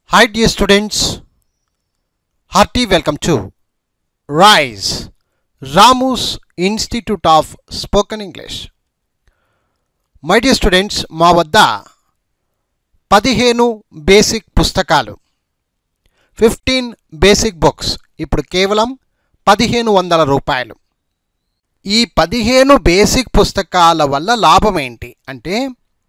Hi, dear students. Hearty welcome to RISE, Ramu's Institute of Spoken English. My dear students మా వద్ద పదిహేను basic పుస్తకాలు fifteen basic books ఇప్పుడు కేవలం పదిహేను వందల రూపాయలు ఈ పదిహేను బేసిక్ పుస్తకాల వల్ల లాభం ఏంటి అంటే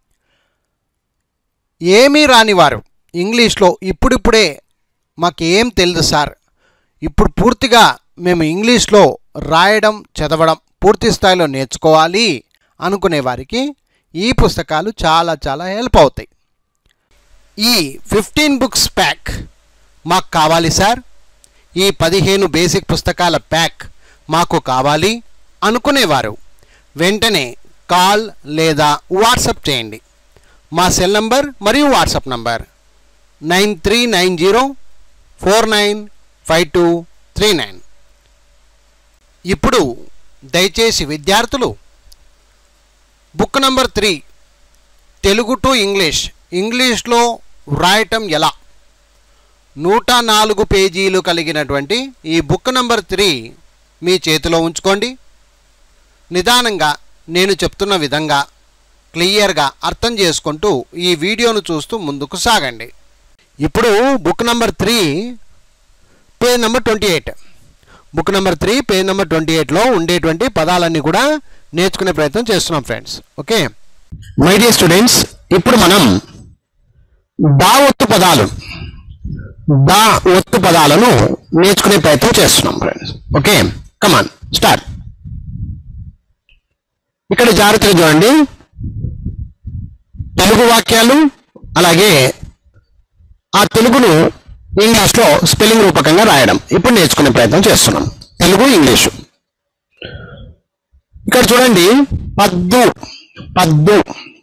ఏమీ రానివారు ఇంగ్లీష్లో ఇప్పుడిప్పుడే మాకేం తెలియదు సార్ ఇప్పుడు పూర్తిగా మేము ఇంగ్లీష్లో రాయడం చదవడం పూర్తి స్థాయిలో నేర్చుకోవాలి అనుకునే వారికి ఈ పుస్తకాలు చాలా చాలా హెల్ప్ అవుతాయి ఈ ఫిఫ్టీన్ బుక్స్ ప్యాక్ మాకు కావాలి సార్ ఈ పదిహేను బేసిక్ పుస్తకాల ప్యాక్ మాకు కావాలి అనుకునేవారు వెంటనే కాల్ లేదా వాట్సప్ చేయండి మా సెల్ నంబర్ మరియు WhatsApp number nine three nine zero four nine five two three nine ఇప్పుడు దయచేసి విద్యార్థులు book number three Telugu to English ఇంగ్లీష్లో వ్రాయటం ఎలా నూట నాలుగు పేజీలు కలిగినటువంటి ఈ బుక్ నంబర్ త్రీ మీ చేతిలో ఉంచుకోండి నిదానంగా నేను చెప్తున్న విధంగా క్లియర్గా అర్థం చేసుకుంటూ ఈ వీడియోను చూస్తూ ముందుకు సాగండి ఇప్పుడు book number three page number twenty eight book number three page number twenty ఎయిట్లో ఉండేటువంటి పదాలన్నీ కూడా నేర్చుకునే ప్రయత్నం చేస్తున్నాం friends okay my dear students ఇప్పుడు మనం దా ఒత్తు పదాలు దా ఒత్తు పదాలను నేర్చుకునే ప్రయత్నం చేస్తున్నాం ఫ్రెండ్స్ ఓకే కమాన్ స్టార్ట్ ఇక్కడ జాగ్రత్తగా చూడండి తెలుగు వాక్యాలు అలాగే ఆ తెలుగును ఇంగ్లీష్లో స్పెల్లింగ్ రూపకంగా రాయడం ఇప్పుడు నేర్చుకునే ప్రయత్నం చేస్తున్నాం తెలుగు ఇంగ్లీషు ఇక్కడ చూడండి పద్దు పద్దు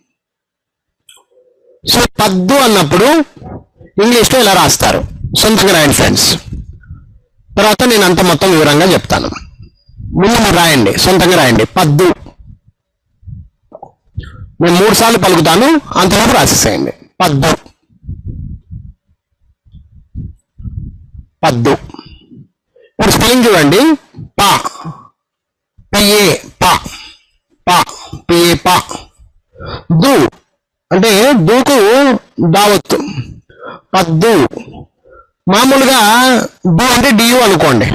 సో పద్దు అన్నప్పుడు ఇంగ్లీష్లో ఇలా రాస్తారు సొంతంగా రాయండి ఫ్రెండ్స్ తర్వాత నేను అంత మొత్తం వివరంగా చెప్తాను ముందు మీరు రాయండి సొంతంగా రాయండి పద్దు నేను మూడు సార్లు పలుకుతాను అంతవరకు రాసేసేయండి పద్దు పద్దు ఇప్పుడు స్పెల్లింగ్ చూడండి పా పిఏ పా పా పిఏ పా దు అంటే దూకు దావత్తు పద్దు మామూలుగా డు అంటే డియు అనుకోండి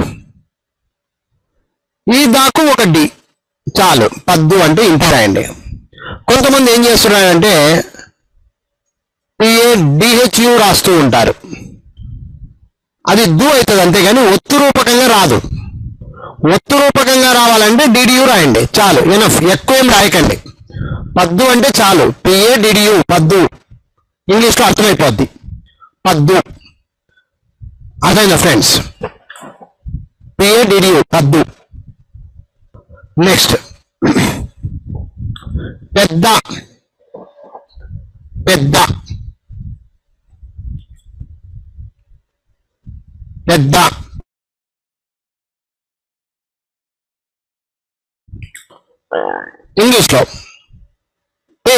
ఈ దాకు ఒక డి చాలు పద్దు అంటే ఇంటి రాయండి కొంతమంది ఏం చేస్తున్నారంటే పిఏ డిహెచ్యు రాస్తూ ఉంటారు అది దు అవుతుంది అంతేగాని ఒత్తు రూపకంగా రాదు ఒత్తు రూపకంగా రావాలంటే డిడియు రాయండి చాలు ఎనఫ్ ఎక్కువ ఏం రాయకండి పద్దు అంటే చాలు పిఏ డిడియు పద్దు ఇంగ్లీష్లో అర్థమైపోద్ది పద్దు అర్థమైందా ఫ్రెండ్స్ పిఏ డిడియు పద్దు నెక్స్ట్ పెద్ద పెద్ద పెద్ద ఇంగ్లీష్లో పే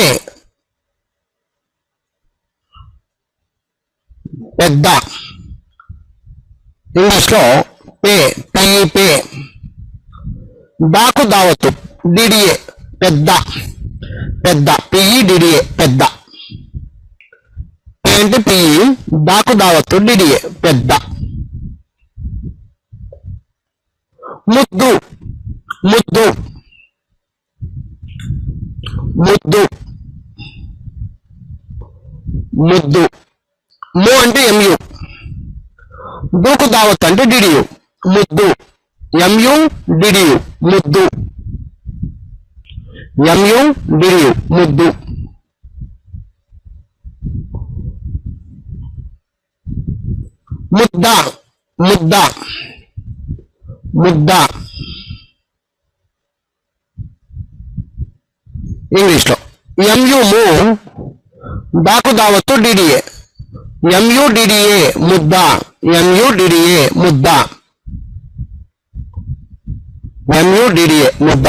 పెద్ద ఇంగ్లీష్లో పే పీ పే దాకు దావత్తు డిడిఏ పెద్ద పెద్ద పిఈ డిడిఏ పెద్ద పే అంటే పిఈ దాకు దావత్తు డిడిఏ పెద్ద ముద్దు ముద్దు ముద్దు ముద్దు ము అంటే ఎంయు దూకు దావత్ అంటే డిడియు ముద్దు ఎంయు డిడియు ముద్దు ఎంయు డిడియు ముద్దు ముద్ద ముద్ద ముద్ద ఇంగ్లీష్లో ఎంయు ము దాకు దావత్తు డిడిఏ ఎంయు డిడిఏ ముద్ద ఎంయు డిడిఏ ముద్ద ఎంయు డిడిఏ ముద్ద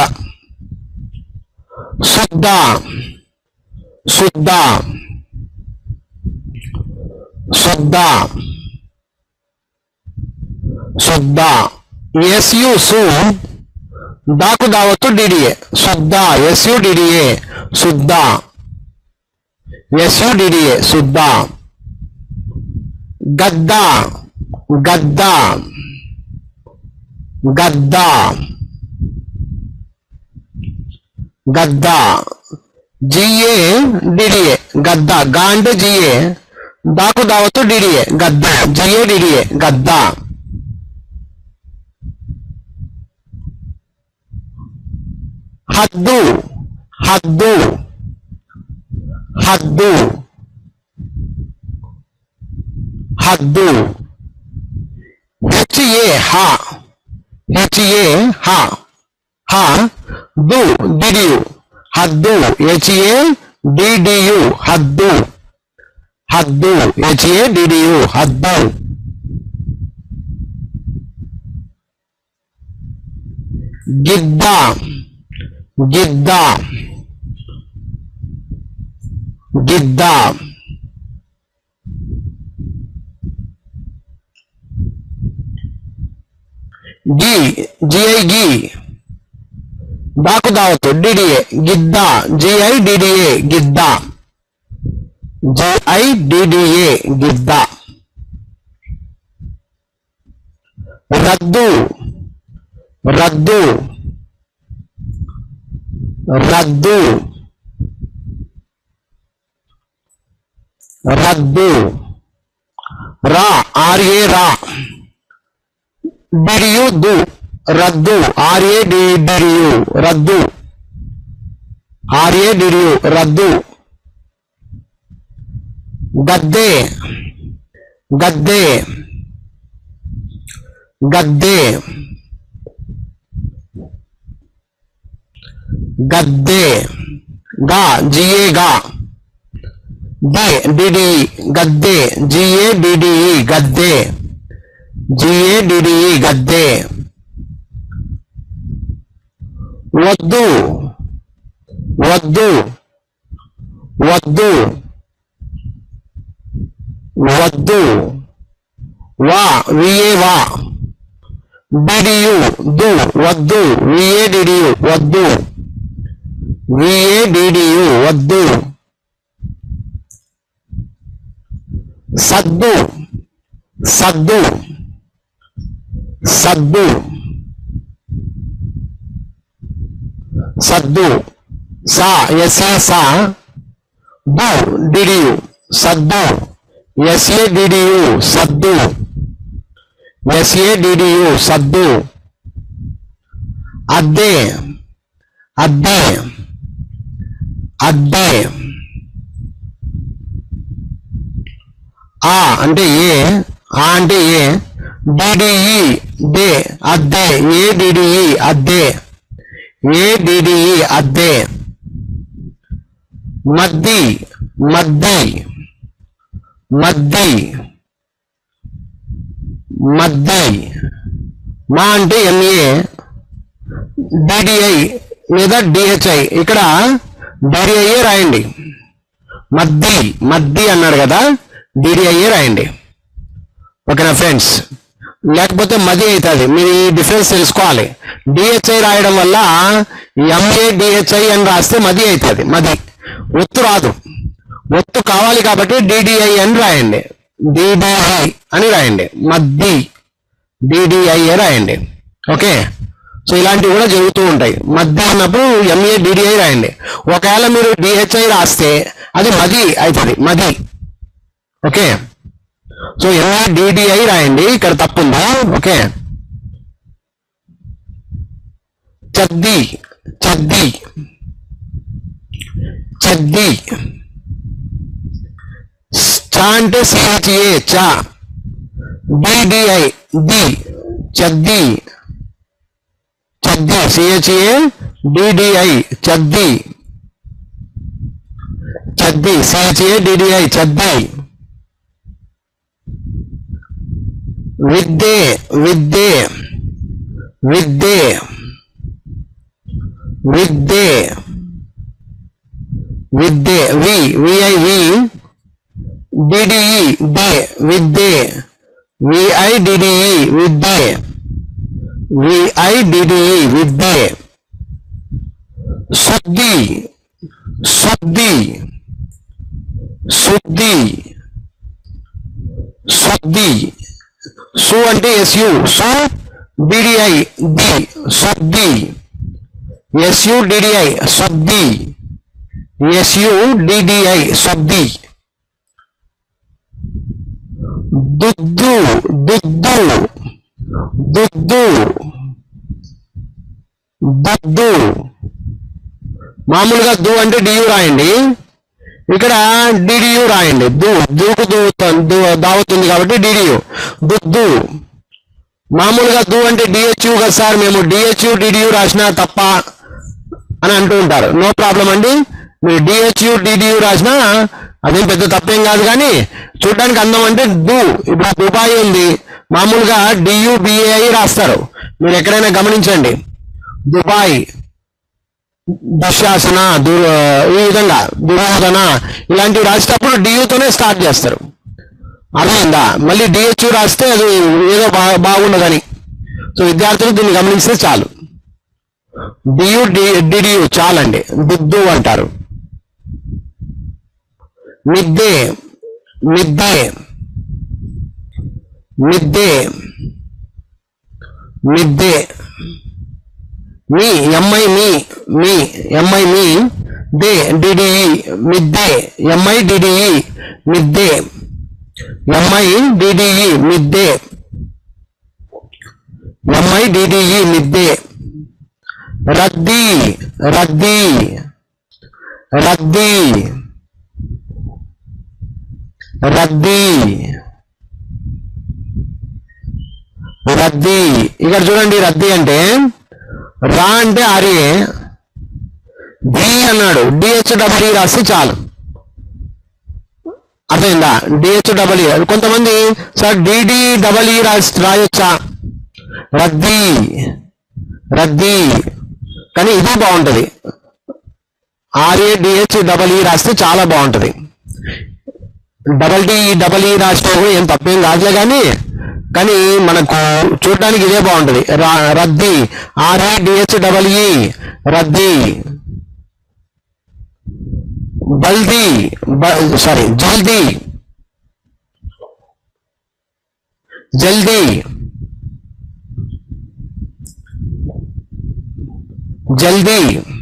శుద్ధ శుద్ధ శుద్ధ శుద్ధ ఎస్యు సు దాకు దావత్తు డిడిఏ శుద్ధ ఎస్యు డిడిఏ శుద్ధ ఎస్యు డిడిఏ శుద్ధ గద్ద గద్ద గద్ద గద్ద జిఏ డిడిఏ గద్ద గా అంటే జిఏ దాకు దావత్తు డిడిఏ గద్ద జిఏ డిడిఏ గద్ద హద్దు హద్దు హద్దు హద్దు హెచ్ఏ హ హెచ్ఏ హ హ దు డిడియు హద్దు హెచ్ఏ డిడియు హద్దు హద్దు హెచ్ఏ డిడియు హద్దు గిద్ద గిద్ద గిద్ద గి జిఐ గి దాకు దావత్తు డిడిఏ గిద్ద జిఐ డిడిఏ గిద్ద జిఐ డిడిఏ గిద్ద రద్దు రద్దు రద్దు రద్దు రా ఆర్ఏ రా డిరియు దు రద్దు ఆర్ఏ డిరియు రద్దు ఆర్ఏ డిరియు రద్దు గద్దే గద్దే గద్దే గద్దే గా జిఏ గా డి డిడి గద్దే జిఏ డిడిఈ గద్దే జిఏ డిడిఈ గద్దే వద్దు వద్దు వద్దు వద్దు వా విఏ వా డిడియు దు వద్దు విఏ డిడియు వద్దు విఏ డిడియు వద్దు సద్దు సద్దు సద్దు సద్దు సా ఎస్ఏ సా దు డిడియు సద్దు ఎస్ఏ డిడియు సద్దు ఎస్ఏ డిడియు సద్దు అద్దె అద్దె అద్దె ఆ అంటే ఏ ఆ అంటే ఏ డిడిఈ డే అద్దె ఏ డిడిఈ అద్దె ఏ డిడిఈ అద్దె మద్ది మద్ది మద్ది మద్ది మా అంటే ఎంఏ డిడిఐ లేదా డిహెచ్ఐ ఇక్కడ డిడిఐఏ రాయండి మద్ది మద్ది అన్నాడు కదా డిడిఐఏ రాయండి ఓకేనా ఫ్రెండ్స్ లేకపోతే మది అవుతుంది మీరు ఈ డిఫరెన్స్ తెలుసుకోవాలి డిహెచ్ఐ రాయడం వల్ల ఎంఏ డిహెచ్ఐ అని రాస్తే మది అవుతుంది మది ఒత్తు రాదు ఒత్తు కావాలి కాబట్టి డిడిఐ అని రాయండి డిడిఐ అని రాయండి మద్ది డిడిఐఏ రాయండి ఓకే సో ఇలాంటివి కూడా జరుగుతూ ఉంటాయి మధ్య అన్నప్పుడు ఎంఏ డిడిఐ రాయండి ఒకవేళ మీరు డిహెచ్ఐ రాస్తే అది మది అవుతుంది మది ఓకే సో ఎంఏ డిడిఐ రాయండి ఇక్కడ తప్పుందా ఓకే చద్ది చద్ది చద్ది చ అంటే సిహెచ్ఏ చ డిడిఐ ది చద్ది చద్ది సిహెచ్ఏ డిడిఐ చద్ది చద్ది సిహెచ్ఏ డిడిఐ చద్ది విద్యే విద్యే విద్యే విద్యే విద్యే వి విఐ వి డిడిఈ డే విద్దే విఐడిడిఈ విద్దే విఐడిడిఈ విద్దే శుద్ధి శుద్ధి శుద్ధి శుద్ధి సు అంటే ఎస్యు సు డిడిఐ ది శుద్ధి ఎస్యు డిడిఐ శుద్ధి ఎస్యు డిడిఐ శుద్ధి దుద్దు దుద్దు దుద్దు దద్దు మామూలుగా దు అంటే డియు రాయండి ఇక్కడ డిడియు రాయండి దు దూకు దూ దు దావుతుంది కాబట్టి డిడియు దుద్దు మామూలుగా దు అంటే డిహెచ్యు కదా సార్ మేము డిహెచ్యు డిడియు రాసినా తప్ప అని అంటూ ఉంటారు నో ప్రాబ్లం అండి మీరు డిహెచ్యు డిడియు రాసినా అదేం పెద్ద తప్పేం కాదు కానీ చూడడానికి అందం అంటే దు ఇప్పుడు దుబాయ్ ఉంది మామూలుగా డియు బిఏఐ రాస్తారు మీరు ఎక్కడైనా గమనించండి దుబాయ్ దుశ్శాసన దు ఈ విధంగా దుర్యోధన ఇలాంటివి రాసేటప్పుడు డియుతోనే స్టార్ట్ చేస్తారు అర్థమైందా మళ్ళీ డిహెచ్యు రాస్తే అది ఏదో బా బాగుండదని సో విద్యార్థులు దీన్ని గమనిస్తే చాలు డియు డిడియు చాలండి దుద్దు అంటారు మిద్దే మిద్దే మిద్దే మిద్దే మీ ఎంఐ మీ మీ ఎంఐ మీ దే డిడిఈ మిద్దే ఎంఐ డిడిఈ మిద్దే ఎంఐ డిడిఈ మిద్దే ఎంఐ డిడిఈ మిద్దే రద్దీ రద్దీ రద్దీ రద్దీ రద్దీ ఇక్కడ చూడండి రద్దీ అంటే రా అంటే ఆర్ఏ డి అన్నాడు డిహెచ్ డబల్ రాస్తే చాలు అర్థమైందా డిహెచ్ డబల్ కొంతమంది సార్ డిడి డబల్ ఈ రాసి రాయొచ్చా రద్దీ రద్దీ కానీ ఇది బాగుంటది ఆర్ఏ డిహెచ్ డబల్ ఈ రాస్తే చాలా బాగుంటది డబల్ డి డబల్ ఈ రాసినా కూడా ఏం తప్పేం కాదులే కానీ కానీ మనకు చూడడానికి ఇదే బాగుంటది రా- రద్దీ ఆర్ఏ డిహెచ్ డబల్ ఈ రద్దీ బల్దీ సారీ జల్దీ జల్దీ జల్దీ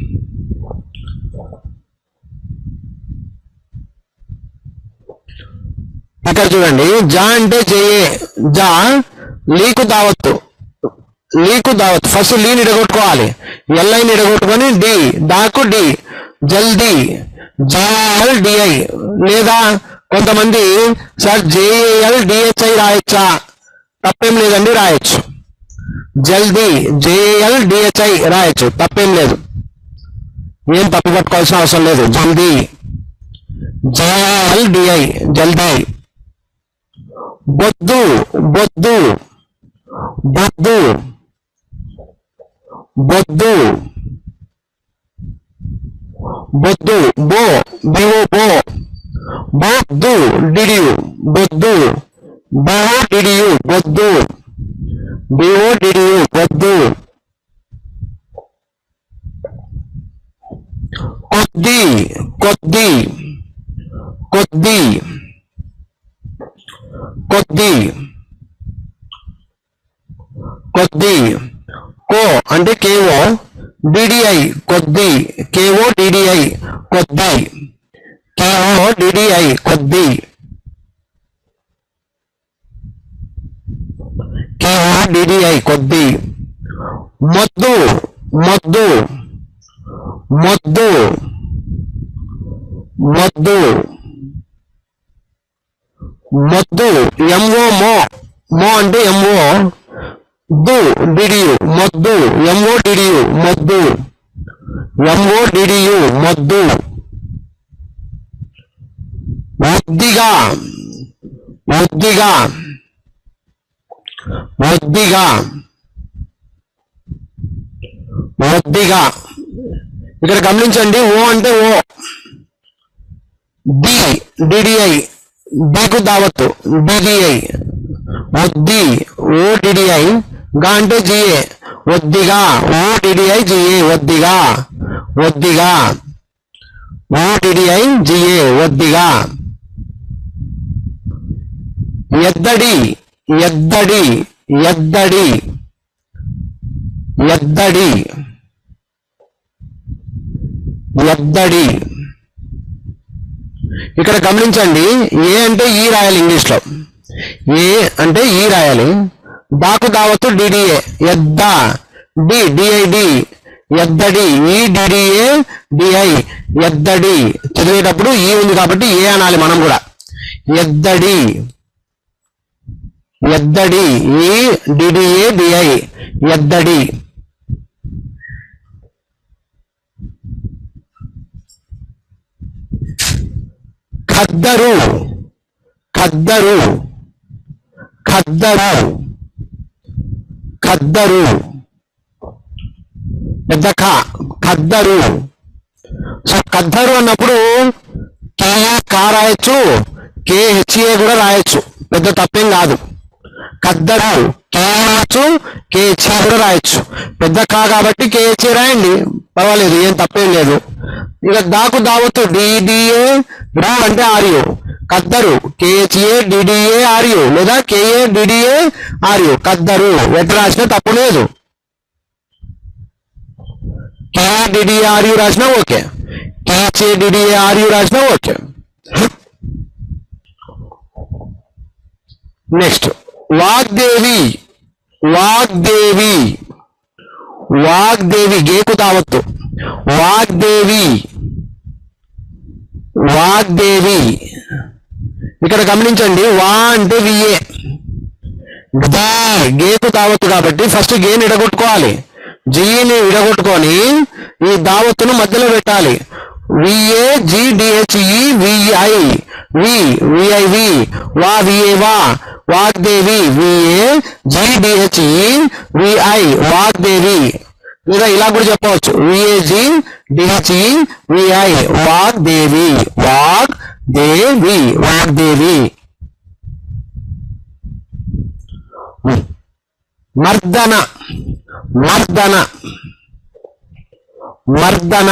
ఇక్కడ చూడండి జా అంటే జేఏ జా లీకు దావత్తు లీకు దావత్ ఫస్ట్ లీని ఇడగొట్టుకోవాలి ఎల్ఐని ఇడగొట్టుకొని డి డాకు డి జల్దీ జేఎల్ డిఐ లేదా కొంతమంది సార్ జేఏఎల్ డిహెచ్ఐ రాయొచ్చా తప్పేం లేదండి రాయొచ్చు జల్దీ జేఏఎల్ డిహెచ్ఐ రాయొచ్చు తప్పేం లేదు ఏం తప్పు పట్టుకోవాల్సిన అవసరం లేదు జల్దీ జేఎల్ డిఐ జల్దీ బొద్దు బొద్దు బొద్దు బొద్దు బొద్దు బో బిఓ బో బొద్దు డిడియు బొద్దు బిఓ డిడియు బొద్దు బిఓ డిడియు బొద్దు కొద్ది కొద్ది కొద్ది కొద్ది కొద్ది కో అంటే కేఓ డిడిఐ కొద్ది కేఓ డిడిఐ కొద్ది కేఓ డిడిఐ కొద్ది కేఓ డిడిఐ కొద్ది మొద్దు మొద్దు మొద్దు మొద్దు మొద్దు ఎంఓ మో మో అంటే ఎంఓ దు డిడియు మొద్దు ఎంఓ డిడియు మొద్దు ఎంఓ డిడియు మొద్దు మొద్దిగా మొద్దిగా మొద్దిగా మొద్దిగా ఇక్కడ గమనించండి ఓ అంటే ఓ డి డిడిఐ డీకు దావత్తు డిడిఐ వద్ది ఓడిడిఐ గా అంటే జిఏ వద్దిగా ఓడిడిఐ జిఏ వద్దిగా వద్దిగా ఓడిడిఐ జిఏ వద్దిగా ఎద్దడి ఎద్దడి ఎద్దడి ఎద్దడి ఎద్దడి ఇక్కడ గమనించండి ఏ అంటే ఈ రాయాలి ఇంగ్లీష్ లో ఏ అంటే ఈ రాయాలి దాకు దావత్తు డిడిఏ ఎద్ద డి డిఐడి ఎద్దడి ఈ డిడిఏ డిఐ ఎద్దడి చదివేటప్పుడు ఈ ఉంది కాబట్టి ఏ అనాలి మనం కూడా ఎద్దడి ఎద్దడి ఈ డిడిఏ డిఐ ఎద్దడి ఖద్దరు ఖద్దరు ఖద్దరు ఖద్దరు పెద్ద ఖ ఖద్దరు సో ఖద్దరు అన్నప్పుడు కే కా రాయొచ్చు కే హెచ్ఏ కూడా రాయొచ్చు పెద్ద తప్పేం కాదు ఖద్దరు కే రాయొచ్చు కే హెచ్ఏ కూడా రాయొచ్చు పెద్ద కా కాబట్టి కే హెచ్ఏ రాయండి పర్వాలేదు ఏం తప్పేం లేదు ఇక దాకు దావత్తు డిడిఏ రా అంటే ఆర్యు కద్దరు కేహెచ్ఏ డిడిఏ ఆర్యు లేదా కేఏ డిడిఏ ఆర్యు కద్దరు ఎట్లా రాసినా తప్పు లేదు కేఏ డిడిఏ ఆర్యు రాసినా ఓకే కేహెచ్ఏ డిడిఏ ఆర్యు రాసినా ఓకే నెక్స్ట్ వాగ్దేవి వాగ్దేవి వాగ్దేవి గేకు దావత్తు వాగ్దేవి వాగ్దేవి ఇక్కడ గమనించండి వా అంటే విఏ దా గేకు దావత్తు కాబట్టి ఫస్ట్ గేని విడగొట్టుకోవాలి జీని విడగొట్టుకొని ఈ దావత్తును మధ్యలో పెట్టాలి VA G DHE VI V VI V వా విఏ వా వాగ్దేవి విఏ జి డిహెచ్ఈ విఐ వాగ్దేవి లేదా ఇలా కూడా చెప్పవచ్చు విఏజి డిహెచ్ఈ విఐ వాగ్దేవి వాగ్ దేవి వాగ్దేవి మర్దన మర్దన మర్దన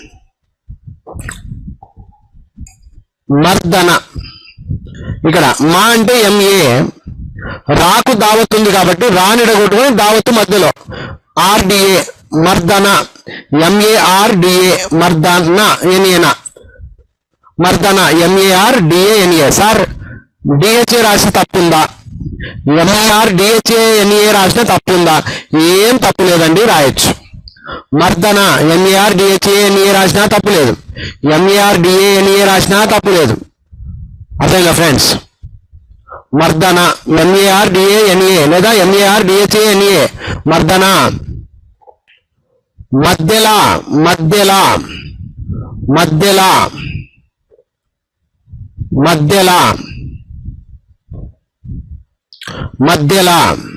మర్దన ఇక్కడ మా అంటే ఎంఏ రాకు దావత్ ఉంది కాబట్టి రానిడగొట్టుకొని దావత్తు మధ్యలో ఆర్డిఏ మర్దన ఎంఏఆర్డిఏ మర్దన ఎన్ఏనా మర్దన ఎంఏఆర్ డిఏఎన్ఏ సార్ డిహెచ్ఏ రాసి తప్పుందా ఎంఏఆర్ డిహెచ్ఏ ఎన్ఏ రాసిన తప్పుందా ఏం తప్పు లేదండి రాయొచ్చు మర్దన ఎంఏఆర్ డిహెచ్ఏ ఎన్ఏ రాసినా తప్పు లేదు ఎంఏఆర్ డిఏ ఎన్ఏ రాసినా తప్పు లేదు అర్థమైందా ఫ్రెండ్స్ మర్దన ఎంఏఆర్ డిఏ ఎన్ఏ లేదా ఎంఏఆర్ డిహెచ్ఏ ఎన్ఏ మర్దన మధ్యలా మధ్యలా మధ్యలా మధ్యలా మధ్యలా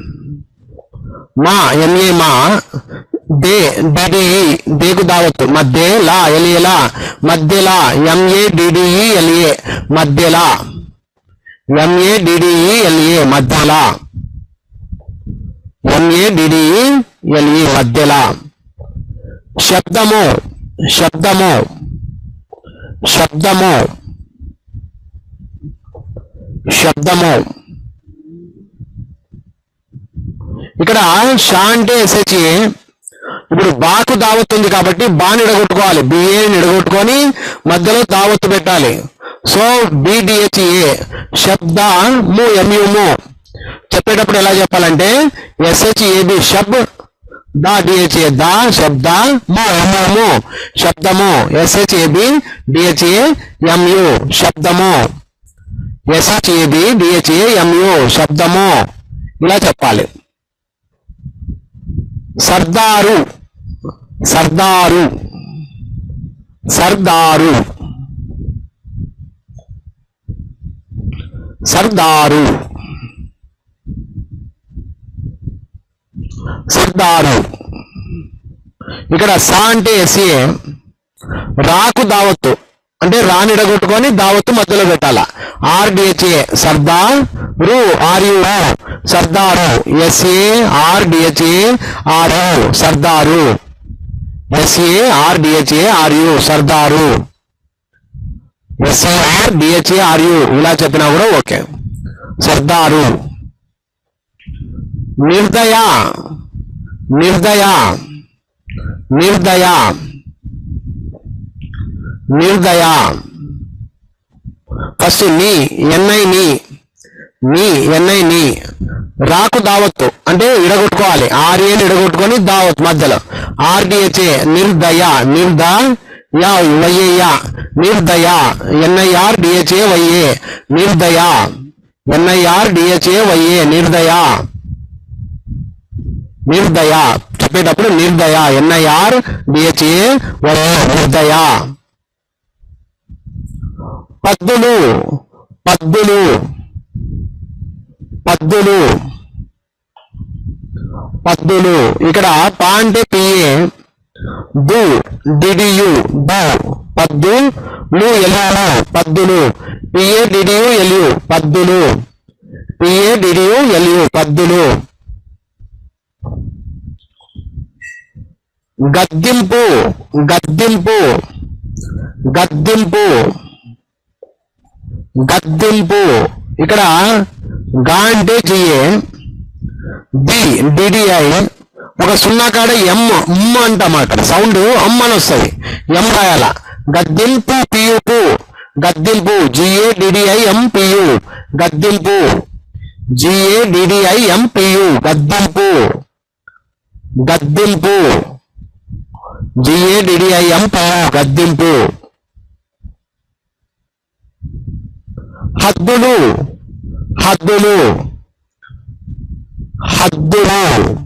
మా ఎంఏ మా దే డిడిఈ దేకు దావత్తు మధ్యలా ఎలియలా మధ్యలా ఎంఏ డిడిఈ ఎలిఏ మధ్యలా ఎంఏ డిడిఈ ఎల్ఏ మధ్యలా ఎంఏ డిడిఈ ఎల్ఏ మధ్యలా శబ్దము శబ్దము శబ్దము శబ్దము ఇక్కడ షా అంటే ఎస్హెచ్ ఇప్పుడు బాకు దావత్ ఉంది కాబట్టి బాని నిడగొట్టుకోవాలి బిఏని నిడగొట్టుకొని మధ్యలో దావత్తు పెట్టాలి సో బిడిహెచ్ఏ శబ్ద ము ఎంయుము చెప్పేటప్పుడు ఎలా చెప్పాలంటే ఎస్హెచ్ఏబి శబ్ దా డిహెచ్ఏ దా శబ్ద ము ఎంయుము శబ్దము ఎస్హెచ్ఏబి డిహెచ్ఏ ఎంయు శబ్దము ఎస్హెచ్ఏబి డిహెచ్ఏ ఎంయు శబ్దము ఇలా చెప్పాలి సర్దారు సర్దారు సర్దారు సర్దారు సర్దారు ఇక్కడ సా అంటే ఎస్ఏ రాకు దావత్తు అంటే రాని ఇడగొట్టుకొని దావత్తు మధ్యలో పెట్టాలా ఆర్డిహెచ్ఏ సర్దార్ రు ఆర్యు సర్దారు ఎస్ఏ ఆర్డిహెచ్ఏ ఆరు సర్దారు ఎస్ఏ ఆర్డిహెచ్ఏ ఆర్యు సర్దారు ఎస్ఏ ఆర్డిహెచ్ఏ ఆర్యు ఇలా చెప్పినా కూడా ఓకే సర్దారు నిర్దయ నిర్దయ నిర్దయ నిర్దయ ఫస్ట్ నీ ఎన్ఐ నీ నీ ఎన్ఐ నీ రాకు దావత్తు అంటే ఇడగొట్టుకోవాలి ఆర్ఏని ఇడగొట్టుకొని దావత్ మధ్యలో ఆర్డిహెచ్ఏ నిర్దయ నిర్ద యా వైఏయ నిర్దయ ఎన్ఐఆర్ డిహెచ్ఏ వైఏ నిర్దయ ఎన్ఐఆర్ డిహెచ్ఏ వైఏ నిర్దయ నిర్దయ చెప్పేటప్పుడు నిర్దయ ఎన్ఐఆర్ డిహెచ్ఏ వైఏ నిర్దయ పద్దులు పద్దులు పద్దులు పద్దులు ఇక్కడ పా అంటే పిఏ దు డిడియు దు పద్దు లు ఎల్యు పద్దులు పిఏ డిడియు ఎల్యు పద్దులు పిఏ డిడియు ఎల్యు పద్దులు గద్దింపు గద్దింపు గద్దింపు గద్దింపు ఇక్కడ గా అంటే జిఏ డి డిడిఐ ఒక సున్నా కాడ ఎం ఉమ్ అంటాం అక్కడ సౌండ్ అమ్ అని వస్తుంది ఎం రాయాల గద్దింపు పియుపు గద్దింపు జిఏ డిడిఐ ఎం పియు గద్దింపు జిఏ డిడిఐ ఎం పియు గద్దింపు గద్దింపు జిఏ డిడిఐ ఎం పియు గద్దింపు హద్దులు హద్దులు హద్దులు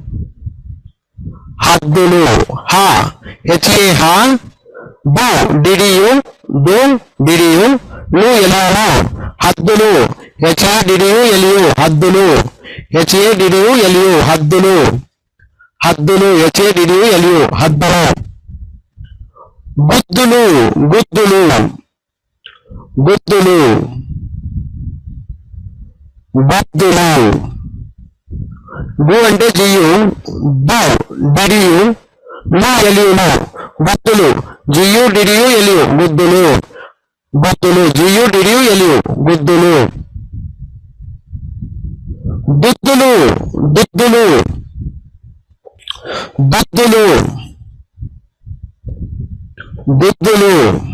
హద్దులు హ హెచ్ఏ హ బు డిడియు డు డిడియు లు ఎలుగు హద్దులు హెచ్ఏ డిడియు ఎలియు హద్దులు హెచ్ఏ డిడియు ఎలియు హద్దులు హద్దులు హెచ్ఏ డిడియు ఎలియు హద్దులు గుద్దులు గుద్దులు గుద్దులు గుద్దులు గు అంటే జియు డు డిడియు లు ఎలియులు గుద్దులు జియు డిడియు ఎలియు గుద్దులు గుద్దులు జియు డిడియు ఎలియు గుద్దులు దుద్దులు దుద్దులు దుద్దులు దుద్దులు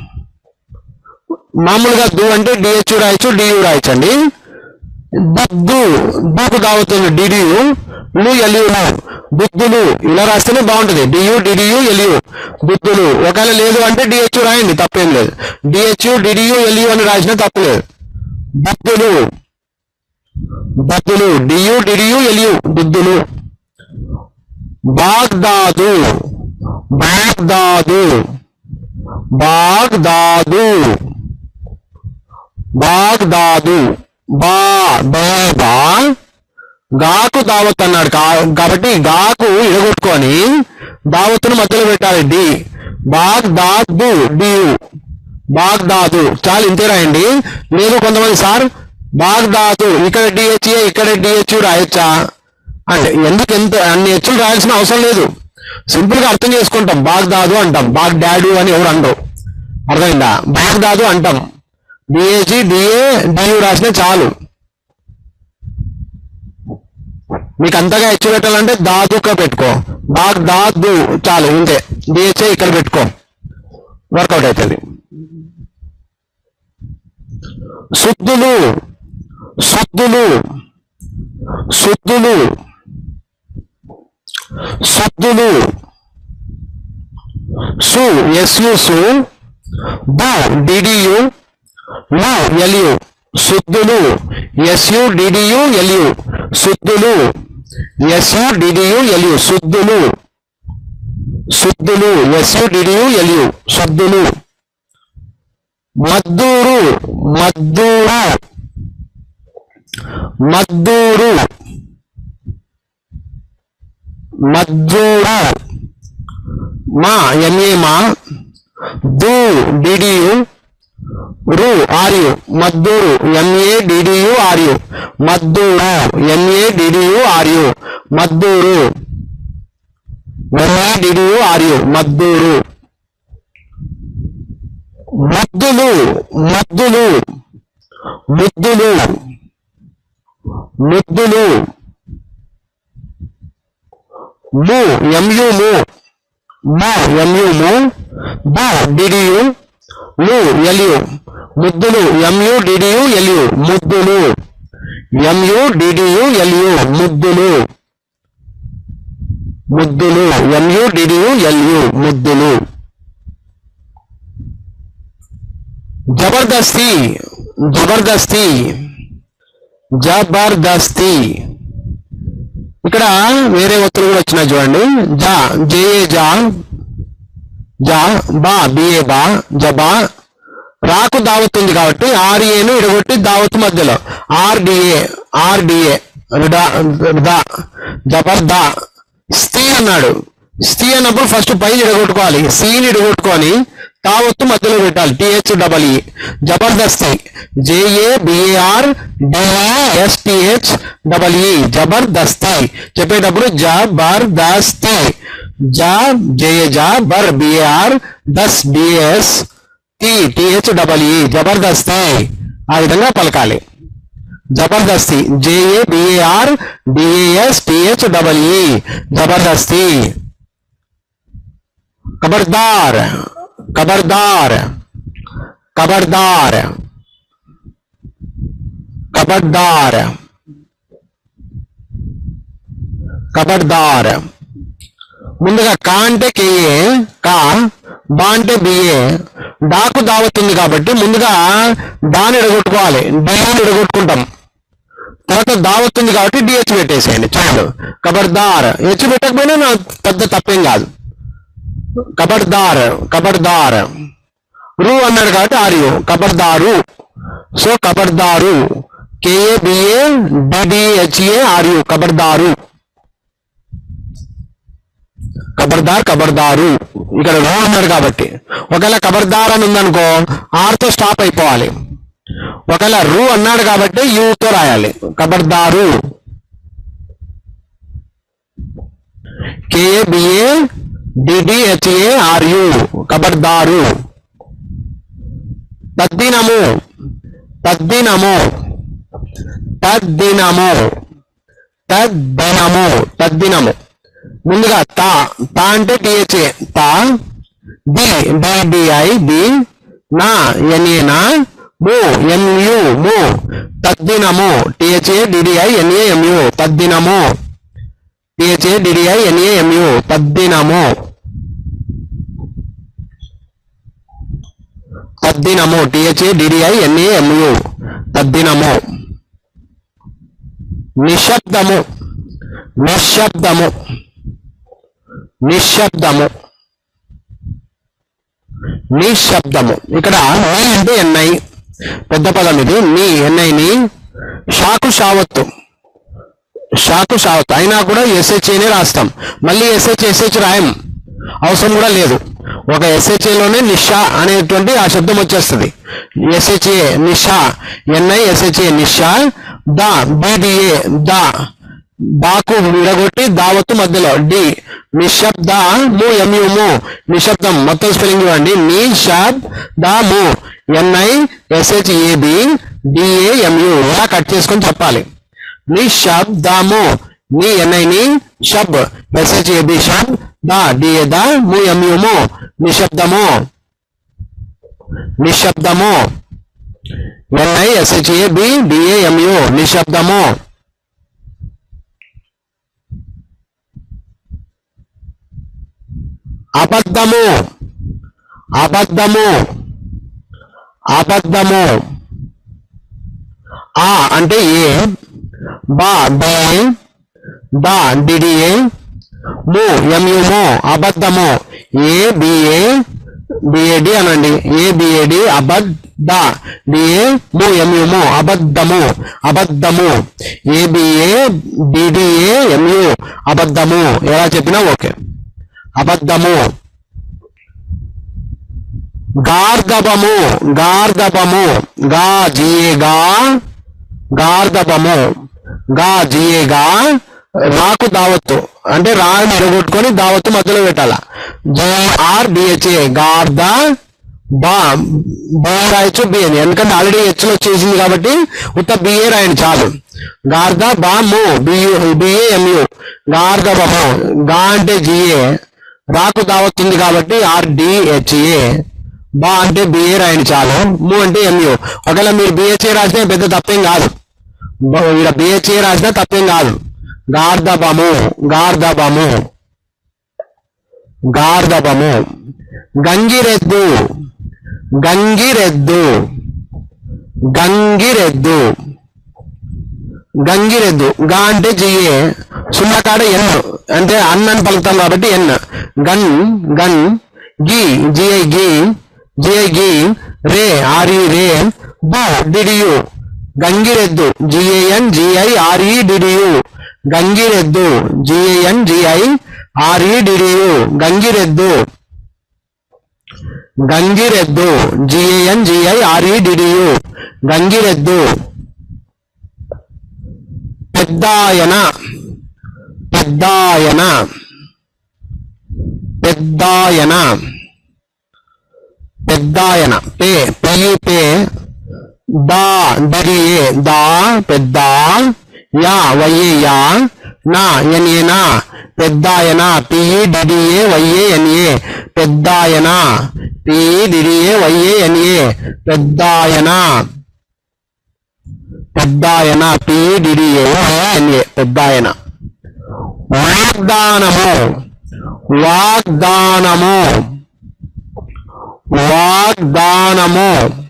మామూలుగా దు అంటే డిహెచ్ రాయొచ్చు డియు రాయొచ్చండి బుద్ధు బుకు దావుతుంది డిడియు లు ఎలియులు బుద్ధులు ఇలా రాస్తేనే బాగుంటుంది డియు డిడియు ఎలియు బుద్ధులు ఒకవేళ లేదు అంటే డిహెచ్ రాయండి తప్పేం లేదు డిహెచ్ డిడియు ఎలియు అని రాసినా తప్పలేదు బుద్ధులు బుద్ధులు డియు డిడియు ఎలియు బుద్ధులు బాగ్దాదు బాగ్దాదు బాగ్దాదు బాగ్దాదు బా బా గాకు దావత్ అన్నాడు కా- కాబట్టి గాకు ఇడగొట్టుకొని దావత్తును మధ్యలో పెట్టాలి డి బాగ్దాదు డియు బాగ్దాదు చాలు ఇంతే రాయండి లేదు కొంతమంది సార్ బాగ్దాదు ఇక్కడ డిహెచ్ఏ ఇక్కడ డిహెచ్ రాయొచ్చా అంటే ఎందుకు ఎంత అన్ని హెచ్చులు రాయాల్సిన అవసరం లేదు సింపుల్ గా అర్థం చేసుకుంటాం బాగ్దాదు అంటాం బాగ్డాడు అని ఎవరు అనరు అర్థమైందా బాగ్దాదు అంటాం డిఏజీ డిఏ డియు రాసినా చాలు మీకు అంతగా హెచ్చు పెట్టాలంటే దాదుగా పెట్టుకో బాగ్ దాదు చాలు ఇంతే డిహెచ్ఏ ఇక్కడ పెట్టుకో వర్కౌట్ అవుతుంది శుద్ధులు శుద్ధులు శుద్ధులు శుద్ధులు సు ఎస్యు సు డు డిడియు లు ఎలియు శుద్ధులు ఎస్యు డిడియు ఎలియు శుద్ధులు ఎస్యు డిడియు ఎలియు శుద్ధులు శుద్ధులు ఎస్యు డిడియు ఎలియు శుద్ధులు మద్దూరు మద్దూరు మద్దూరు మద్దూరు మా ఎంఏ మా దు డిడియు రు ఆర్యు మద్దూరు ఎంఏ డిడియు ఆర్యు మద్దూరు ఎంఏ డిడియు ఆర్యు మద్దూరు ఎంఏ డిడియు ఆర్యు మద్దూరు మద్దులు మద్దులు ముద్దులు ముద్దులు ము ఎంయు ము మా ఎంయు ము బా డిడియు లు ఎలియు ముద్దులు ఎంయు డిడియు ఎలియు ముద్దులు ఎంయు డిడియు ఎలియు ముద్దులు ముద్దులు ఎంయు డిడియు ఎలియు ముద్దులు జబర్దస్తి జబర్దస్తి జబర్దస్తి ఇక్కడ వేరే ఒత్తులు కూడా వచ్చినాయి చూడండి జా జేఏ జా జా బా బిఏ బా జబా రాకు దావత్ ఉంది కాబట్టి ఆర్ఏను ఇడగొట్టి దావత్ మధ్యలో ఆర్డిఏ ఆర్డిఏ దా జబర్దా స్థీ అన్నాడు స్థీ అన్నప్పుడు ఫస్ట్ పై ఇడగొట్టుకోవాలి సీని ఇడగొట్టుకొని తావత్తు మధ్యలో పెట్టాలి టిహెచ్ డబల్ ఈ జబర్దస్తి J A B A R D S T H double E జబర్దస్తి చెప్పేటప్పుడు జబర్దస్తి జా జేఏ జా బర్ బిఏఆర్ దస్ డిఎస్ టి టిహెచ్ డబల్ ఈ జబర్దస్తి ఆ విధంగా పలకాలి జబర్దస్తి J A B A R D A S T H double E జబర్దస్తి खबरदार खबरदार खबरदार खबरदार ఖబర్దార్ ముందుగా కా అంటే కేఏ కా బా అంటే బిఏ డాకు దావతుంది కాబట్టి ముందుగా డాని ఎడగొట్టుకోవాలి డిని ఎడగొట్టుకుంటాం తర్వాత దావతుంది కాబట్టి డిహెచ్ పెట్టేసేయండి చాలు ఖబర్దార్ హెచ్ పెట్టకపోయినా నా పెద్ద తప్పేం కాదు కబర్దార్ కబర్దార్ రు అన్నాడు కాబట్టి ఆర్యు కబర్దారు సో కబర్దారు కేఏ బిఏ డిడిహెచ్ఏ ఆర్యు కబర్దారు కబర్దార్ కబర్దారు ఇక్కడ రో అన్నాడు కాబట్టి ఒకవేళ కబర్దార్ అని ఉందనుకో ఆర్తో స్టాప్ అయిపోవాలి ఒకవేళ రు అన్నాడు కాబట్టి యూతో రాయాలి కబర్దారు కేఏ బిఏ డిడిహెచ్ఏ ఆర్యు కబర్దారు తద్దినము తద్దినము తద్దినము తద్దినము తద్దినము ముందుగా తా తా అంటే టిహెచ్ఏ తా డి డిడిఐ డి నా ఎన్ఏ నా ము ఎంయు ము తద్దినము టిహెచ్ఏ డిడిఐ ఎన్ఏ ఎంయు తద్దినము టిహెచ్ఏ డిడిఐ ఎన్ఏ ఎంయు తద్దినము తద్దినము టిహెచ్ఏ డిడిఐ ఎన్ఏ ఎంయు తద్దినము నిశ్శబ్దము నిశ్శబ్దము నిశ్శబ్దము నిశ్శబ్దము ఇక్కడ నీ అంటే ఎన్ఐ పెద్ద పదం ఇది నీ ఎన్ఐని షాకు షావత్తు షాకు షావత్ అయినా కూడా ఎస్హెచ్ఏనే రాస్తాం మళ్ళీ ఎస్హెచ్ ఎస్హెచ్ రాయం అవసరం కూడా లేదు ఒక ఎస్హెచ్ఏలోనే నిషా అనేటువంటి ఆ శబ్దం వచ్చేస్తుంది ఎస్హెచ్ఏ నిషా ఎన్ఐ ఎస్హెచ్ఏ నిషా దా బిడిఏ దా బాకు విడగొట్టి దావత్తు మధ్యలో డి నిశ్శబ్ద ము ఎంయు ము నిశ్శబ్దం మొత్తం స్పెల్లింగ్ ఇవ్వండి నిషబ్ దా ము ఎన్ఐ ఎస్హెచ్ఏబి డిఏ ఎంయు ఇలా కట్ చేసుకొని చెప్పాలి నిశ్శబ్దము నీ ఎన్ఐని షబ్ ఎస్హెచ్ఏబి షబ్ దా డిఏ దా ము ఎంయు ము నిశ్శబ్దము నిశ్శబ్దము ఎన్ఐ ఎస్హెచ్ఏబి డిఏ ఎంయు నిశ్శబ్దము అబద్ధము అబద్ధము అబద్ధము ఆ అంటే ఏ బా బే దా డిడిఏ ము ఎంయు ము అబద్ధము ఏ బిఏ బిఏడి అనండి ఏ బిఏడి అబద్ధ డిఏ ము ఎంయు ము అబద్ధము అబద్ధము ఏ బిఏ డిడిఏ ఎంయు అబద్ధము ఎలా చెప్పినా ఓకే అబద్ధము గార్ధబము గార్ధబము గా జియేగా గార్ధబము గా జియేగా రాకు దావత్తు అంటే రాని ఎరగొట్టుకొని దావత్తు మధ్యలో పెట్టాల జిఆర్ బిహెచ్ఏ గార్ధ బా బా రాయొచ్చు బి అని ఎందుకంటే ఆల్రెడీ హెచ్లో వచ్చేసింది కాబట్టి ఉత్త బిఏ రాయండి చాలు గార్ధ బా ము బియు బిఏ ఎంయు గార్ధబము గా అంటే జిఏ రాకు దావత్తుంది కాబట్టి ఆర్డిహెచ్ఏ బా అంటే బిఏ రాయండి చాలు ము అంటే ఎంయు ఒకవేళ మీరు బిహెచ్ఏ రాసినా పెద్ద తప్పేం కాదు బ- ఇక్కడ బిహెచ్ఏ రాసినా తప్పేం కాదు గార్ధబము గార్ధబము గార్ధబము గంగిరెద్దు గంగిరెద్దు గంగిరెద్దు గంగిరెద్దు గా అంటే జిఏ సున్నా కాడ ఎన్ అంటే అన్ అని పలుకుతాం కాబట్టి ఎన్ గన్ గన్ గి జిఐ గి జిఐ గి రే ఆర్ఈ రే బు డిడియు గంగిరెద్దు జిఏఎన్ జిఐ ఆర్ఈ డిడియు గంగిరెద్దు జిఏఎన్ జిఐ ఆర్ఈ డిడియు గంగిరెద్దు గంగిరెద్దు జిఏఎన్ జిఐ ఆర్ఈ డిడియు గంగిరెద్దు పెద్దాయన పెద్దాయన పెద్దాయన పెద్దాయన పే పియు పే దా దరియే దా పెద్ద యా వయ్యే యా నా ఎన్ఏ నా పెద్దాయన పిఈ డిడిఏ వైఏ ఎన్ఏ పెద్దాయన పిఈ డిడిఏ వైఏ ఎన్ఏ పెద్దాయన పెద్దాయన పిడిడిఏ పెద్దాయన వాగ్దానము వాగ్దానము వాగ్దానము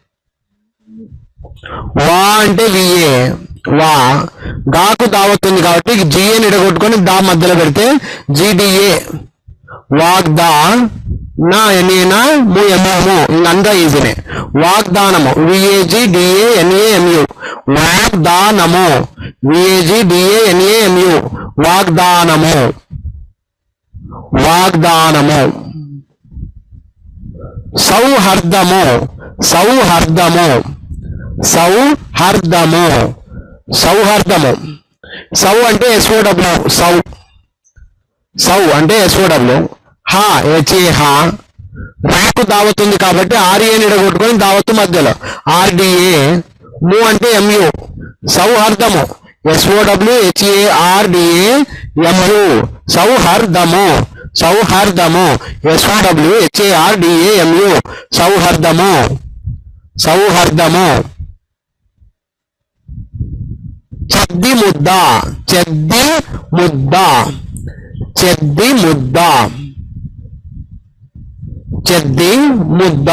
వా అంటే విఏ వా గాకు దావతుంది కాబట్టి జిఏ నిడగొట్టుకొని దా మధ్యలో పెడితే జిడిఏ వాగ్దా నా ఎన్ఏనా ము ఎంఓము ఇంకంతా ఈజీనే వాగ్దానము విఏజి డిఏ ఎన్ఏ ఎంయు వాగ్దానము విఏజి డిఏ ఎన్ఏ ఎంయు వాగ్దానము వాగ్దానము సౌహర్దము సౌహర్దము సౌహర్దము సౌహర్దము సౌ అంటే ఎస్ఓడబ్ల్యూ సౌ సౌ అంటే ఎస్ఓడబ్ల్యూ హా హెచ్ఏ హా రాకు దావతుంది కాబట్టి ఆర్ఏ నిడగొట్టుకొని దావత్తు మధ్యలో ఆర్డిఏ ము అంటే ఎంయు సౌహర్దము ఎస్ఓడబ్ల్యూ హెచ్ఏ ఆర్డిఏ ఎంయు సౌహర్దము సౌహర్దము ఎస్ఓడబ్ల్యూ హెచ్ఏ ఆర్డిఏ ఎంయు సౌహర్దము సౌహర్దము చెద్ది ముద్ద చెద్ది ముద్ద చెద్ది ముద్ద చెద్ది ముద్ద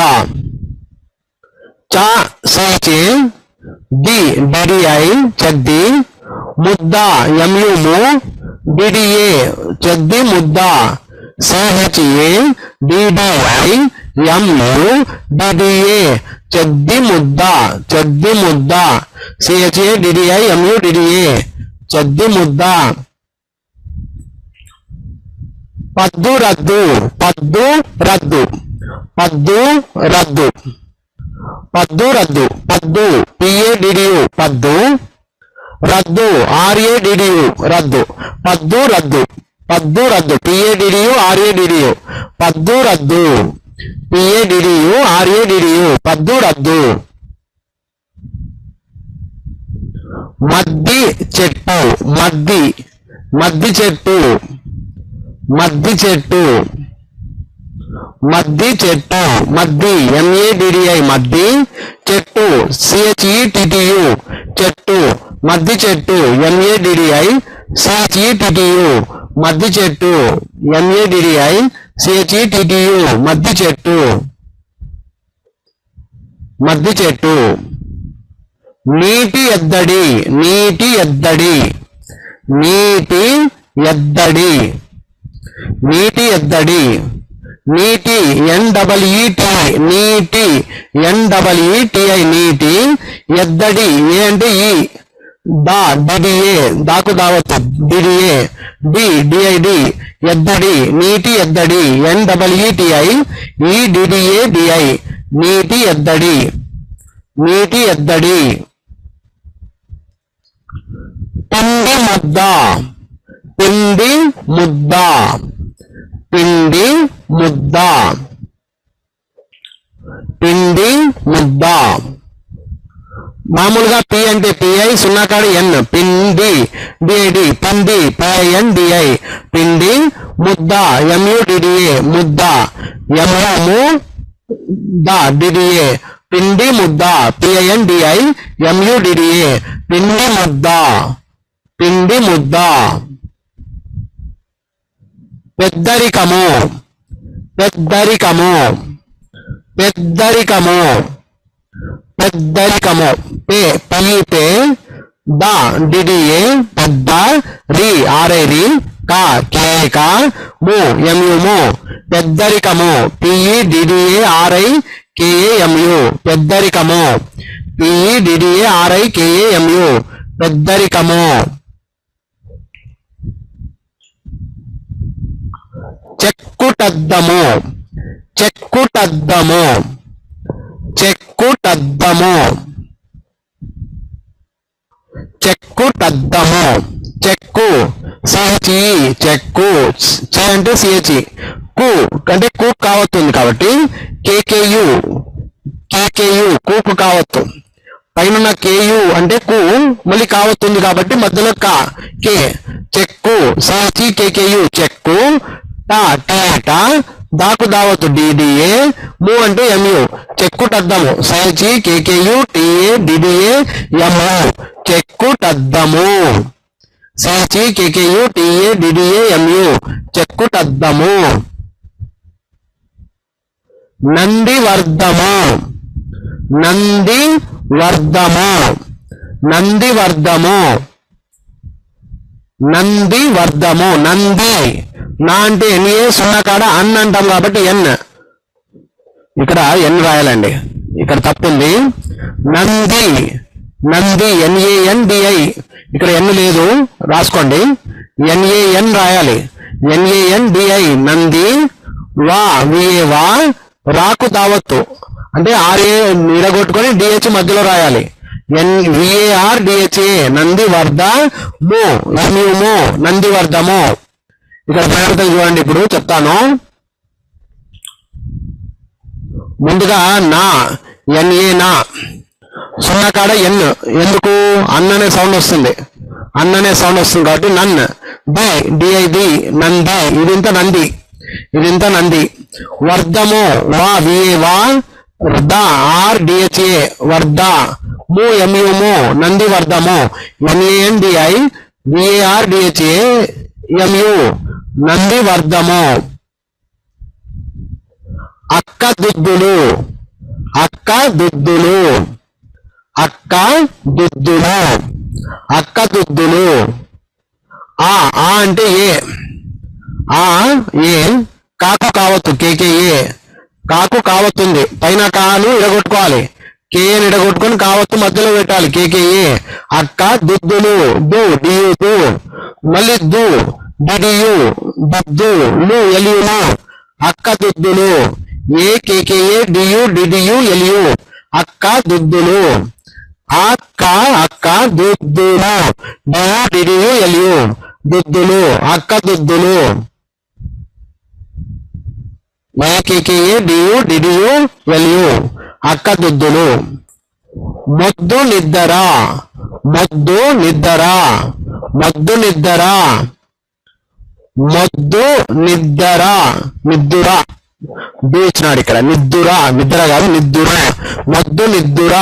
చా సైచే డి డిడిఐ చెద్ది ముద్ద ఎంయుము డిడిఏ చెద్ది ముద్ద సిహెచ్ఏ డిడిఐ ఎంయు డిడిఏ చెద్ది ముద్ద చెద్ది ముద్ద సిహెచ్ఏ డిడిఐ ఎంయు డిడిఏ చెద్ది ముద్ద పద్దు రద్దు పద్దు రద్దు పద్దు రద్దు పద్దు రద్దు పద్దు పిఏడిడియు పద్దు రద్దు ఆర్ఏడిడియు రద్దు పద్దు రద్దు పద్దు రద్దు పిఏడిడియు ఆర్ఏడిడియు పద్దు రద్దు పిఏడిడియు ఆర్ఏడిడియు పద్దు రద్దు మద్ది చెట్టు మద్ది మద్ది చెట్టు మద్ది చెట్టు మద్ది చెట్టు మద్ది ఎంఏడిడిఐ మద్ది చెట్టు సిహెచ్ఈటిటియు చెట్టు మద్ది చెట్టు ఎంఏడిడిఐ సిహెచ్ఈటిటియు మద్ది చెట్టు ఎంఏడిడిఐ సిహెచ్ఈటిటియు మద్ది చెట్టు మద్ది చెట్టు నీటి ఎద్దడి నీటి ఎద్దడి నీటి ఎద్దడి నీటి ఎద్దడి నీటి ఎన్డబల్ఈటి నీటి ఎన్డబల్ఈటిఐ నీటి ఎద్దడి ఏ అంటే ఈ దా డిడిఏ దాకు దావత్తు డిడిఏ డి డిఐడి ఎద్దడి నీటి ఎద్దడి ఎన్డబల్ఈటిఐ ఈ డిడిఏ డిఐ నీటి ఎద్దడి నీటి ఎద్దడి పిండి ముద్ద పిండి ముద్ద పిండి ముద్ద పిండి ముద్ద మామూలుగా పి అంటే పిఐ సున్నా కాడ ఎన్ పిండి డిఐడి పంది పిఐఎన్ డిఐ పిండి ముద్ద ఎంయుడిడిఏ ముద్ద ఎంఎము ద డిడిఏ పిండి ముద్ద పిఐఎన్ డిఐ ఎంయుడిడిఏ పిండి ముద్ద పిండి ముద్ద పెద్దరికము పెద్దరికము పెద్దరికము పెద్దరికము పే పి పే ద డిడిఏ పెద్ద రి ఆర్ఐ రి కా కే కా ము ఎంయు ము పెద్దరికము P E D D A R I K A M U పెద్దరికము P E D D A R I K A M U పెద్దరికము చెక్కుటద్దము చెక్కుటద్దము చెక్కుటద్దము చెక్కుటద్దము చెక్కు సిహెచ్ఈ చెక్కు చే అంటే సిహెచ్ఈ కు అంటే కు కావస్తుంది కాబట్టి కేకేయు కేకేయు కూకు కావత్తు పైన కేయు అంటే కు మళ్ళీ కావస్తుంది కాబట్టి మధ్యలో కా కే చెక్కు సిహెచ్ఈ కేకేయు చెక్కు టా టేటా దాకు దావత్తు డిడిఏ ము అంటే ఎంయు చెక్కుటద్దము C H E K K U T A D D A M U చెక్కుటద్దము C H E K K U T A D D A M U చెక్కుటద్దము నంది వర్ధము నంది వర్ధము నంది వర్ధము నంది వర్ధము నంది నా అంటే ఎన్ఏ సున్నా కాడ అన్ అంటాం కాబట్టి ఎన్ ఇక్కడ ఎన్ రాయాలండి ఇక్కడ తప్పుంది నంది నంది ఎన్ఏఎన్ డిఐ ఇక్కడ ఎన్ లేదు రాసుకోండి ఎన్ఏఎన్ రాయాలి ఎన్ఏఎన్ డిఐ నంది వా విఏ వా రాకు దావత్తు అంటే ఆర్ఏ నిడగొట్టుకొని డిహెచ్ మధ్యలో రాయాలి ఎన్ విఏఆర్ డిహెచ్ఏ నంది వర్ధ ము ఎంయు ము నంది వర్ధము ఇక్కడ జాగ్రత్తగా చూడండి ఇప్పుడు చెప్తాను ముందుగా నా ఎన్ఏ నా సున్నా కాడ ఎన్ ఎందుకు అన్ అనే సౌండ్ వస్తుంది అన్ అనే సౌండ్ వస్తుంది కాబట్టి నన్ ది డిఐది నంది ఇదింత నంది ఇదింత నంది వర్ధము వా విఏ వా ద ఆర్ డిహెచ్ఏ వర్ధ ము ఎంయు ము నంది వర్ధము N A N D I V A R D H A M U నంది వర్ధము అక్క దుద్దులు అక్క దుద్దులు అక్క దుద్దులు అక్క దుద్దులు ఆ ఆ అంటే ఏ ఆ ఏ కాకు కావత్తు కేకేఏ కాకు కావత్తుంది పైన కాను ఇడగొట్టుకోవాలి కేఏని ఇడగొట్టుకొని కావత్తు మధ్యలో పెట్టాలి కేకేఏ అక్క దుద్దులు దు డియు దు మళ్ళీ దు డిడియు దుద్దు లు ఎలియులు అక్క దుద్దులు ఏ కేకేఏ డియు డిడియు ఎలియు అక్క దుద్దులు అక్క అక్క దుద్దులు డియు డిడియు ఎలియు దుద్దులు అక్క దుద్దులు ఏకేకేఏ డియు డిడియు ఎలియు అక్క దుద్దులు మొద్దు నిద్దర మొద్దు నిద్దర మొద్దు నిద్దర మొద్దు నిద్దర నిద్దుర ఇచ్చినాడు ఇక్కడ నిద్దుర నిద్ర కాదు నిద్దుర మొద్దు నిద్దుర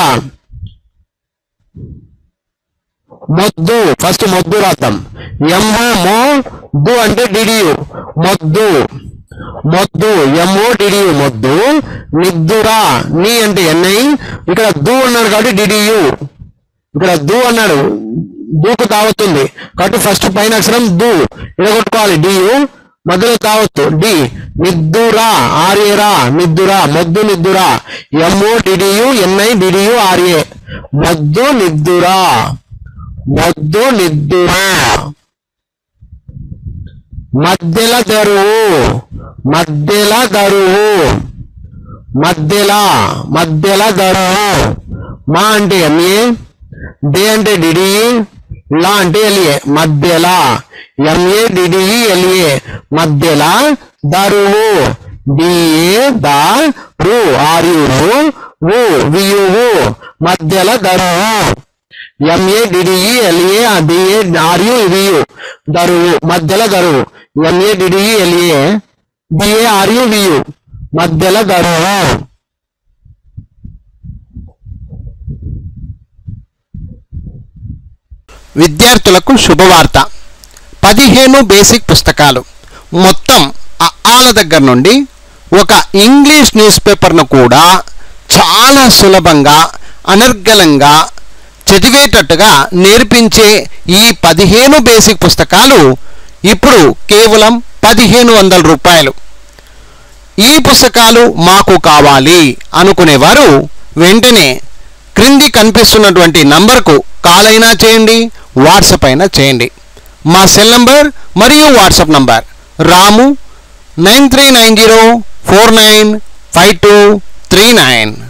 మొద్దు ఫస్ట్ మొద్దు రాద్దాం ఎమ్మో మో దు అంటే డిడియు మొద్దు మొద్దు ఎమ్మో డిడియు మొద్దు నిద్దురా నీ అంటే ఎన్ఐ ఇక్కడ దు అన్నాడు కాబట్టి డిడియు ఇక్కడ దు అన్నాడు దూకు తావత్తుంది కాబట్టి ఫస్ట్ పైన అక్షరం దు ఇడగొట్టుకోవాలి డియు మధ్యలో తావత్తు డి నిద్దురా ఆర్ఏరా నిద్దురా మొద్దు నిద్దురా M O D D U N I D D U R A మొద్దు నిద్దురా మొద్దు నిద్దురా మధ్యల దరువు మధ్యల దరువు మధ్యలా మధ్యల దరువు మా అంటే ఎంఏ డే అంటే డిడి లా అంటే ఎల్ఏ మధ్యలా ఎంఏ డిడిఈ ఎల్ఏ మధ్యల దరువు డిఏ దా రు ఆర్యు వు వియు మధ్యల దరువు M A DDE L A D A R U V U దరువు మధ్యల దరువు M A DDE L A D A R U V U మధ్యల దరువు విద్యార్థులకు శుభవార్త పదిహేను బేసిక్ పుస్తకాలు మొత్తం ఆల దగ్గర నుండి ఒక ఇంగ్లీష్ న్యూస్ పేపర్ను కూడా చాలా సులభంగా అనర్గళంగా చదివేటట్టుగా నేర్పించే ఈ పదిహేను బేసిక్ పుస్తకాలు ఇప్పుడు కేవలం పదిహేను వందల రూపాయలు ఈ పుస్తకాలు మాకు కావాలి అనుకునేవారు వెంటనే క్రింది కనిపిస్తున్నటువంటి నంబర్కు కాల్ అయినా చేయండి వాట్సాప్ అయినా చేయండి మా సెల్ నంబర్ మరియు వాట్సాప్ నంబర్ రాము nine three nine zero four nine five two three nine